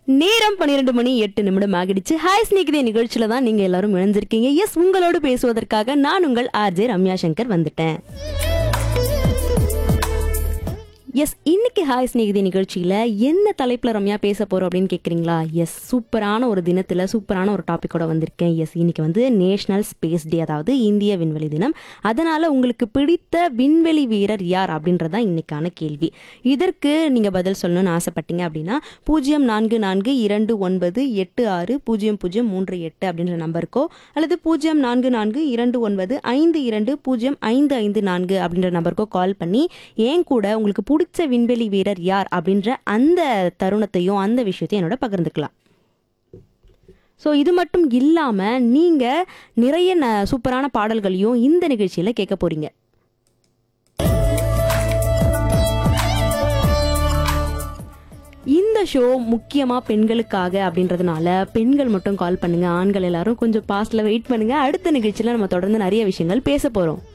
நேரம் பன்னிரெண்டு மணி எட்டு நிமிடம் ஆகிடுச்சு ஹாய் ஸ்நேகிதே நிகழ்ச்சியில தான் நீங்க எல்லாரும் இணைஞ்சிருக்கீங்க எஸ் உங்களோடு பேசுவதற்காக நான் உங்கள் ஆர்ஜே ரம்யா சங்கர் வந்துட்டேன் எஸ் இன்னைக்கு ஹாய் ஸ்நேகிதி நிகழ்ச்சியில என்ன தலைப்புல ரம்யா பேச போறோம் அப்படின்னு கேக்குறீங்களா எஸ் சூப்பரான ஒரு தினத்துல சூப்பரான ஒரு டாபிக்கோட வந்திருக்கேன் எஸ் இன்னைக்கு வந்து நேஷனல் ஸ்பேஸ் டே அதாவது இந்திய விண்வெளி தினம் அதனால உங்களுக்கு பிடித்த விண்வெளி வீரர் யார் அப்படின்றதான் இன்னைக்கான கேள்வி இதற்கு நீங்க பதில் சொல்லணும்னு ஆசைப்பட்டீங்க அப்படின்னா பூஜ்ஜியம் நான்கு நான்கு இரண்டு ஒன்பது எட்டு ஆறு பூஜ்ஜியம் பூஜ்ஜியம் மூன்று எட்டு அப்படின்ற நம்பருக்கோ அல்லது பூஜ்ஜியம் நான்கு நான்கு இரண்டு ஒன்பது ஐந்து இரண்டு பூஜ்ஜியம் ஐந்து ஐந்து நான்கு அப்படின்ற நம்பருக்கோ கால் பண்ணி ஏன் கூட உங்களுக்கு பிடிச்ச விண்வெளி வீரர் யார் அப்படின்ற அந்த தருணத்தையும் அந்த விஷயத்தையும் என்னோட பகிர்ந்துக்கலாம் ஸோ இது மட்டும் இல்லாமல் நீங்கள் நிறைய ந சூப்பரான பாடல்களையும் இந்த நிகழ்ச்சியில் கேட்க போறீங்க இந்த ஷோ முக்கியமாக பெண்களுக்காக அப்படின்றதுனால பெண்கள் மட்டும் கால் பண்ணுங்க ஆண்கள் எல்லாரும் கொஞ்சம் பாஸ்டில் வெயிட் பண்ணுங்க அடுத்த நிகழ்ச்சியில் நம்ம தொடர்ந்து நிறைய விஷயங்கள் பேச போகிறோம்